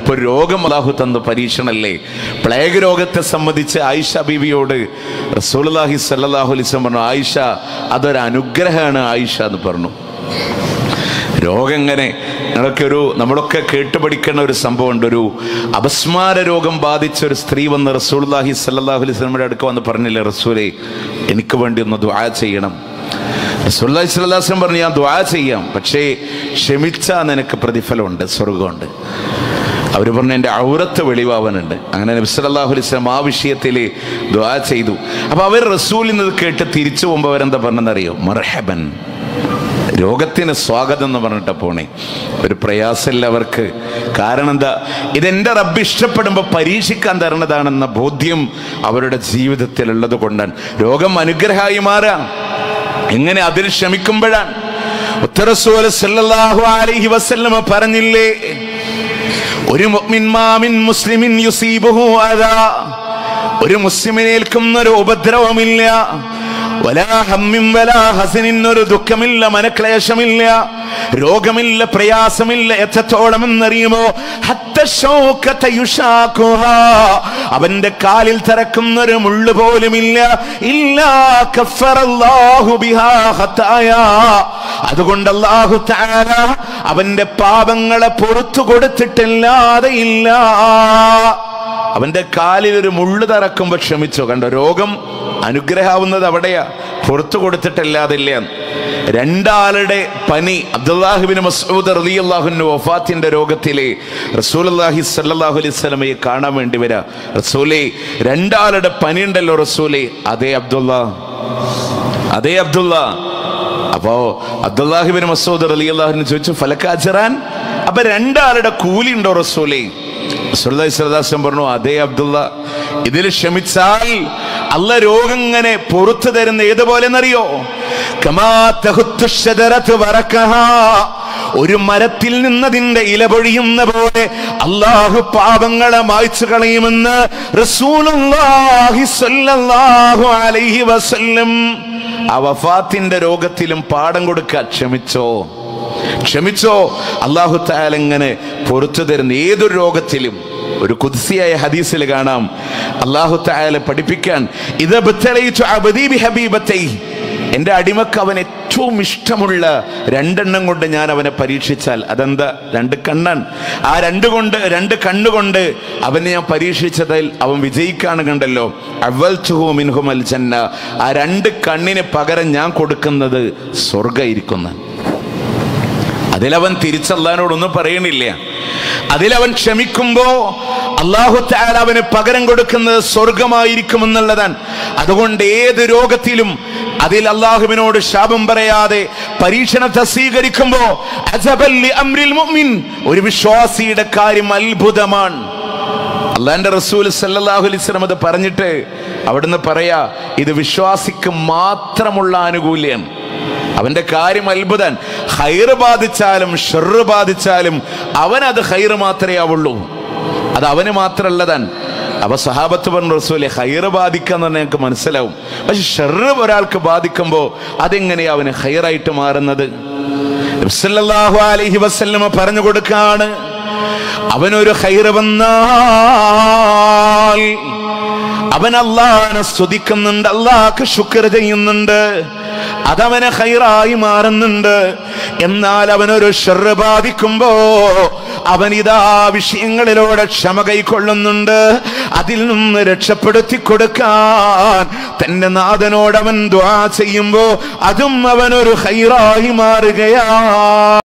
ഇപ്പൊ രോഗം അള്ളാഹു തന്ന പരീക്ഷണല്ലേ പ്ലേഗ് രോഗത്തെ സംബന്ധിച്ച് ആയിഷ ബീവിയോട് റസൂലുള്ളാഹി സല്ലല്ലാഹു അലൈഹി വസല്ലം പറഞ്ഞു ആയിഷ അതൊരു അനുഗ്രഹമാണ് ആയിഷ എന്ന് പറഞ്ഞു രോഗം എങ്ങനെ ഞങ്ങളൊക്കെ ഒരു നമ്മളൊക്കെ കേട്ടുപഠിക്കുന്ന ഒരു സംഭവമുണ്ട് ഒരു അപസ്മാര രോഗം ബാധിച്ച ഒരു സ്ത്രീ വന്ന് റസൂൽഹി സല്ലാഹു അലൈഹി സ്വലമിയുടെ അടുക്ക വന്ന് പറഞ്ഞില്ലേ റസൂലെ എനിക്ക് വേണ്ടി ഒന്ന് ദ്വാ ചെയ്യണം റസൂല്ലി സ്വല്ലാസ്ലം പറഞ്ഞു ഞാൻ ദ്വാ ചെയ്യാം പക്ഷേ ക്ഷമിച്ചാൽ നിനക്ക് പ്രതിഫലമുണ്ട് സ്വർഗമുണ്ട് അവർ പറഞ്ഞു എൻ്റെ ഔറത്ത് വെളിവാവനുണ്ട് അങ്ങനെ നബി സല്ലല്ലാഹു അലൈഹി വസല്ലം ആ വിഷയത്തിൽ ദ്വാ ചെയ്തു അപ്പോൾ അവർ റസൂലിൽ നിന്ന് കേട്ട് തിരിച്ചു പോകുമ്പോൾ അവരെന്താ പറഞ്ഞെന്നറിയോ മർഹബൻ രോഗത്തിന് സ്വാഗതം എന്ന് പറഞ്ഞിട്ട് പോണേ ഒരു പ്രയാസമില്ല അവർക്ക് കാരണം എന്താ ഇതെന്റെ റബ്ബ് ഇഷ്ടപ്പെടുമ്പോൾ പരീക്ഷിക്കാൻ തരണതാണെന്ന ബോധ്യം അവരുടെ ജീവിതത്തിൽ ഉള്ളത് കൊണ്ടാണ് രോഗം അനുഗ്രഹമായി മാറാം എങ്ങനെ അതിൽ ക്ഷമിക്കുമ്പോഴാണ് ഉത്തരസൂല സല്ലല്ലാഹു അലൈഹി വസല്ലമ പറഞ്ഞില്ലേ ഒരു മുഅ്മിൻ മാമിൻ മുസ്ലിമിൻ യുസീബുഹു അദാ ഒരു മുസ്ലിമിനേൽക്കുന്ന ഒരു ഉപദ്രവമില്ല വലാ ഹമ്മിൻ വലാ ഹസനിൻ ഒരു ദുഃഖമില്ല മനക്ലേശമില്ല രോഗമില്ല പ്രയാസമില്ല എത്രത്തോളം എന്നറിയുമോ ഹത്ത ശൗകത യുഷാഖുഹാ. അവന്റെ കാലിൽ തറക്കുന്ന ഒരു മുള്ളു പോലുമില്ല ഇല്ലാ കഫറല്ലാഹു ബിഹാ ഖതായാ. അതുകൊണ്ട് അല്ലാഹു തആല അവന്റെ പാപങ്ങളെ പുറത്തു കൊടുത്തിട്ടല്ലാതെ ഇല്ല അവന്റെ കാലിൽ ഒരു മുള്ളു തറക്കുമ്പോ ക്ഷമിച്ചോ കണ്ടോ രോഗം അനുഗ്രഹാവുന്നത് അവിടെയാ പുറത്തു കൊടുത്തിട്ടല്ലാതെ ഇല്ല രണ്ടാളുടെ പനി അബ്ദുല്ലാഹിബിൻ മസൂദ് റളിയല്ലാഹുവിന്റെ വഫാത്തിന്റെ രോഗത്തിലെ റസൂലുള്ളാഹി സ്വല്ലല്ലാഹു അലൈഹി വസല്ലമയെ കാണാൻ വേണ്ടി വരാ റസൂലേ രണ്ടാളുടെ പനി ഉണ്ടല്ലോ റസൂലേ അതേ അബ്ദുള്ള അതേ അബ്ദുള്ള അപ്പോ അബ്ദുല്ലാഹിബിൻ മസൂദ് റളിയല്ലാഹുവിന് ചോദിച്ചു ഫലക്കാജറാൻ അപ്പൊ രണ്ടാളുടെ കൂലി ഉണ്ടോ റസൂലേ റസൂലുള്ളാഹി സ്വല്ലല്ലാഹു അലൈഹി വസല്ലം പറഞ്ഞു അതേ അബ്ദുള്ള ഇതിൽ ക്ഷമിച്ചാൽ അല്ല രോഗം ഇങ്ങനെ പുറത്തു തരുന്ന ഏതുപോലെ എന്നറിയോ കമാ തഹുത്തു ശജറത്തു വറക്കഹാ. ഒരു മരത്തിൽ നിന്നതിന്റെ ഇല പൊഴിയുന്ന പോലെ അള്ളാഹു പാപങ്ങളെ മായ്ച്ചു കളയുമെന്ന് റസൂലുള്ളാഹി സ്വല്ലല്ലാഹു അലൈഹി വസല്ലം ആ വഫാത്തിന്റെ രോഗത്തിലും പാഠം കൊടുക്കുക ക്ഷമിച്ചോ ക്ഷമിച്ചോ അള്ളാഹു തായാൽ എങ്ങനെ പുറത്തു തരുന്ന ഏതൊരു രോഗത്തിലും ഒരു കുദ്സിയായ ഹദീസിൽ കാണാം അള്ളാഹു തായാല പഠിപ്പിക്കാൻ ഇത് ബത്തലയിച്ചു അബദീ ബി ഹബീബത്തൈ എൻ്റെ അടിമക്ക് അവൻ ഏറ്റവും ഇഷ്ടമുള്ള രണ്ടെണ്ണം കൊണ്ട് ഞാൻ അവനെ പരീക്ഷിച്ചാൽ അതെന്താ രണ്ട് കണ്ണാൻ ആ രണ്ട് കൊണ്ട് രണ്ട് കണ്ണുകൊണ്ട് അവനെ ഞാൻ പരീക്ഷിച്ചതിൽ അവൻ വിജയിക്കാണ് കണ്ടല്ലോ അവൽ മിൻഹുമൽ ജന്ന ആ രണ്ട് കണ്ണിന് പകരം ഞാൻ കൊടുക്കുന്നത് സ്വർഗയിരിക്കുന്ന അതിലവൻ തിരിച്ചല്ലാനോടൊന്നും പറയണില്ല അതിലവൻ ക്ഷമിക്കുമ്പോ അള്ളാഹു താല അവന് പകരം കൊടുക്കുന്നത് സ്വർഗമായിരിക്കുമെന്നുള്ളതാണ് അതുകൊണ്ട് ഏത് രോഗത്തിലും അതിൽ അള്ളാഹുവിനോട് ശാപം പറയാതെ പരീക്ഷണത്തെ സ്വീകരിക്കുമ്പോ അജബല്ലി അംരിൽ മുഅ്മിൻ ഒരു വിശ്വാസിയുടെ കാര്യം അത്ഭുതമാണ് അള്ളാന്റെ റസൂൽ സല്ലല്ലാഹു അലൈഹി വസല്ലം അത് പറഞ്ഞിട്ട് അവിടുന്ന് പറയാ ഇത് വിശ്വാസിക്ക് മാത്രമുള്ള ആനുകൂല്യം അവന്റെ കാര്യം അത്ഭുതൻ ഹൈറ് ബാധിച്ചാലും ഷെറ് ബാധിച്ചാലും അവൻ അത് ഹൈറ് മാത്രമേ ആവുള്ളൂ അത് അവന് മാത്രമുള്ളതാണ് അപ്പൊ സഹാബത്ത് പറഞ്ഞു റസൂലെ ഹൈറ് ബാധിക്കാന്ന് പറഞ്ഞാൽ ഞങ്ങൾക്ക് മനസ്സിലാവും പക്ഷെ ഷെറ് ഒരാൾക്ക് ബാധിക്കുമ്പോൾ അതെങ്ങനെയാ അവന് ഹൈറായിട്ട് മാറുന്നത് നബി സല്ലല്ലാഹു അലൈഹി വസല്ലമ പറഞ്ഞു കൊടുക്കാണ് അവനൊരു ഹൈറ് വന്നാൽ അവൻ അള്ളാഹനെ സ്തുതിക്കുന്നുണ്ട് അള്ളാഹ്ക്ക് ശുക്ർ ചെയ്യുന്നുണ്ട് അതവന് ഹൈറായി മാറുന്നുണ്ട് എന്നാൽ അവനൊരു ഷെറ് ബാധിക്കുമ്പോ അവൻ ഇതാ വിഷയങ്ങളിലൂടെ ക്ഷമ കൈക്കൊള്ളുന്നുണ്ട് അതിൽ നിന്ന് രക്ഷപ്പെടുത്തി കൊടുക്കാൻ തന്റെ നാഥനോട് അവൻ ദ്വാ ചെയ്യുമ്പോ അതും അവനൊരു ഹൈറായി മാറുകയാ